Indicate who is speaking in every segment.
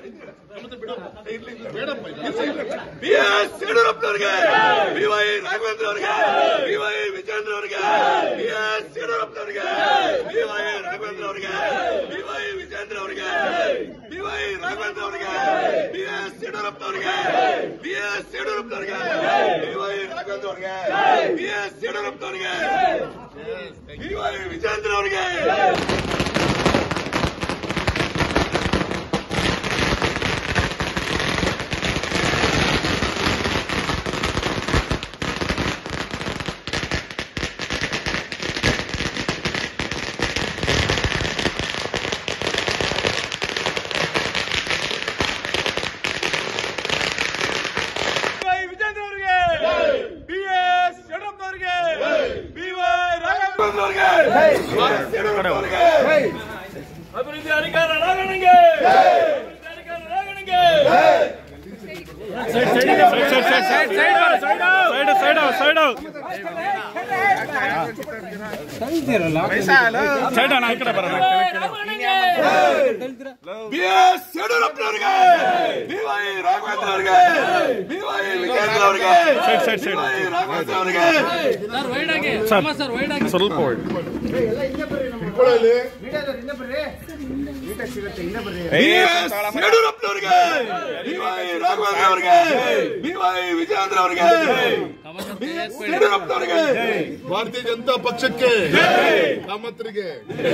Speaker 1: B S ಯಡಿಯೂರಪ್ಪನವ್ರಿಗೆ B Y Raghavendra ಅವರಿಗೆ B Y Vijendra ಅವರಿಗೆ ಬಿ ಎಸ್ ಯಡಿಯೂರಪ್ಪನವ್ರಿಗೆ ಬಿ ವೈ ರಾಘವೇಂದ್ರ ಅವರಿಗೆ ಬಿ ವೈ ವಿಜೇಂದ್ರ ಅವರಿಗೆ ಬಿ ವೈ ರಾಘವೇಂದ್ರ ಅವರಿಗೆ ಬಿ ಎಸ್ ಯಡಿಯೂರಪ್ಪನವ್ರಿಗೆ ಬಿ ಎಸ್ ಯಡಿಯೂರಪ್ಪನವ್ರಿಗೆ ಬಿ ವೈ ರಾಘವೇಂದ್ರ ಅವರಿಗೆ ಬಿ ಎಸ್ ಯಡಿಯೂರಪ್ಪನವ್ರಿಗೆ ಬಿ ವೈ ವಿಜೇಂದ್ರ ಅವರಿಗೆ
Speaker 2: ವಿಜೇಂದ್ರ ಅವರಿಗೆ ಬಿ ಎಸ್ ಯಡಿಯೂರಪ್ಪನವರಿಗೆ ಬಿ ವೈ ರಾಘವೇಂದ್ರ
Speaker 1: ಅವರಿಗೆ
Speaker 2: ಅಭಿವೃದ್ಧಿ ಅಧಿಕಾರ ರಾಘವನಿಗೆ ಅಭಿವೃದ್ಧಿ ಅಧಿಕಾರ ರಾಘವನಿಗೆ
Speaker 1: ಬಿ ಎಸ್ ಯಡಿಯೂರಪ್ಪನವರಿಗೆ ಬಿ ವೈ ರಾಘವೇಂದ್ರ ಅವರಿಗೆ ಬಿ ವೈ ವಿಜೇಂದ್ರ ಅವರಿಗೆ ಬಿ ವೈ ರಾಘವೇಂದ್ರ ಅವರಿಗೆ ಬಿ ಎಸ್ ಯಡಿಯೂರಪ್ಪನವರಿಗೆ ಬಿ ವೈ ರಾಘವೇಂದ್ರ ಅವರಿಗೆ ಬಿ ವೈ ವಿಜೇಂದ್ರ ಅವರಿಗೆ ಬಿ ಎಸ್ ಯಡಿಯೂರಪ್ಪನವರಿಗೆ
Speaker 3: ಭಾರತೀಯ ಜನತಾ ಪಕ್ಷಕ್ಕೆ ಕಾಮತ್ರಿಗೆ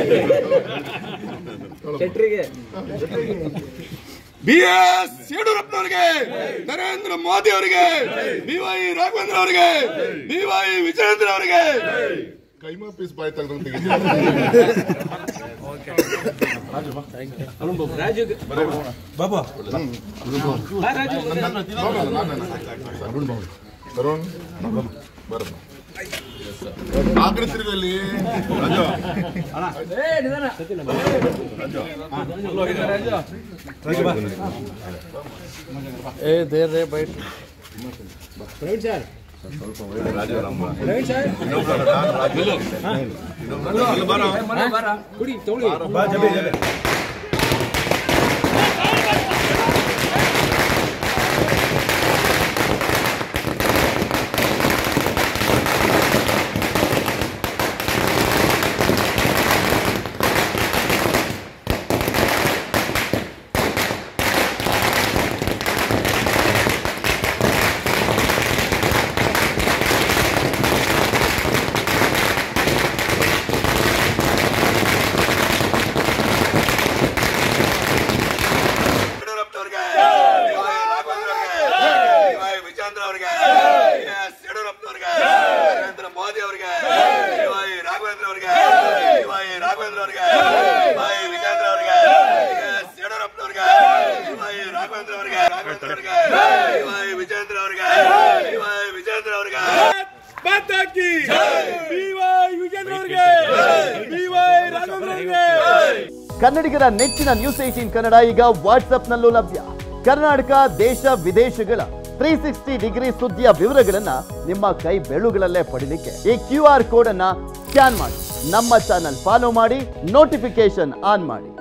Speaker 1: ಬಿ ಎಸ್ ಯಡಿಯೂರಪ್ಪನವರಿಗೆ ನರೇಂದ್ರ ಮೋದಿ ಅವರಿಗೆ ಬಿ ವೈ ರಾಘವೇಂದ್ರ ಅವರಿಗೆ ಬಿ ವೈ ವಿಜೇಂದ್ರ ಅವರಿಗೆ
Speaker 3: ಕೈಮಾ ಪೀಸ್ ಬಾಯ್ ತೆಗೆದು ತರುಣ್ ಬರಮ್ಮ ಆ ಕಡೆ ತಿರುಗಲ್ಲಿ ರಾಜು
Speaker 1: ಯಡಿಯೂರಪ್ಪನವರಿಗೆ ಬಿ ವೈ ರಾಘವೇಂದ್ರ ಅವರಿಗೆ ಬಿ ವೈ ವಿಜೇಂದ್ರ ಅವರಿಗೆ ಬಿ ಎಸ್ ಯಡಿಯೂರಪ್ಪನವರಿಗೆ ನರೇಂದ್ರ ಮೋದಿ ಅವರಿಗೆ ಬಿ ವೈ ರಾಘವೇಂದ್ರ ಅವರಿಗೆ ಬಿ ವೈ ರಾಘವೇಂದ್ರ ಅವರಿಗೆ ಬಿ ವೈ ವಿಜೇಂದ್ರ ಅವರಿಗೆ ಬಿ ಎಸ್ ಯಡಿಯೂರಪ್ಪನವರಿಗೆ ಬಿ ವೈ ರಾಘವೇಂದ್ರ ಅವರಿಗೆ ರಾಘವೇಂದ್ರ ಅವರಿಗೆ ಬಿ ವೈ ವಿಜೇಂದ್ರ ಅವರಿಗೆ ಬಿ ವೈ ವಿಜೇಂದ್ರ ಅವರಿಗೆ
Speaker 2: ಬಾತಾಕಿ ಬಿ ವೈ ವಿಜೇಂದ್ರ ಅವರಿಗೆ ಬಿ ವೈ ರಾಘವೇಂದ್ರ ಅವರಿಗೆ
Speaker 4: ಕನ್ನಡಿಗರ ನೆಚ್ಚಿನ ನ್ಯೂಸ್ ಏಟೀನ್ ಕನ್ನಡ ಈಗ ವಾಟ್ಸ್ಆಪ್ನಲ್ಲೂ ಲಭ್ಯ ಕರ್ನಾಟಕ ದೇಶ ವಿದೇಶಗಳ ತ್ರೀ ಸಿಕ್ಸ್ಟಿ ಡಿಗ್ರಿ ಸುದ್ದಿಯ ವಿವರಗಳನ್ನ ನಿಮ್ಮ ಕೈ ಬೆಳುಗಳಲ್ಲೇ ಪಡಿಲಿಕ್ಕೆ ಈ ಕ್ಯೂ ಆರ್ ಕೋಡ್ ಅನ್ನ ಸ್ಕ್ಯಾನ್ ಮಾಡಿ ನಮ್ಮ ಚಾನಲ್ ಫಾಲೋ ಮಾಡಿ ನೋಟಿಫಿಕೇಶನ್ ಆನ್ ಮಾಡಿ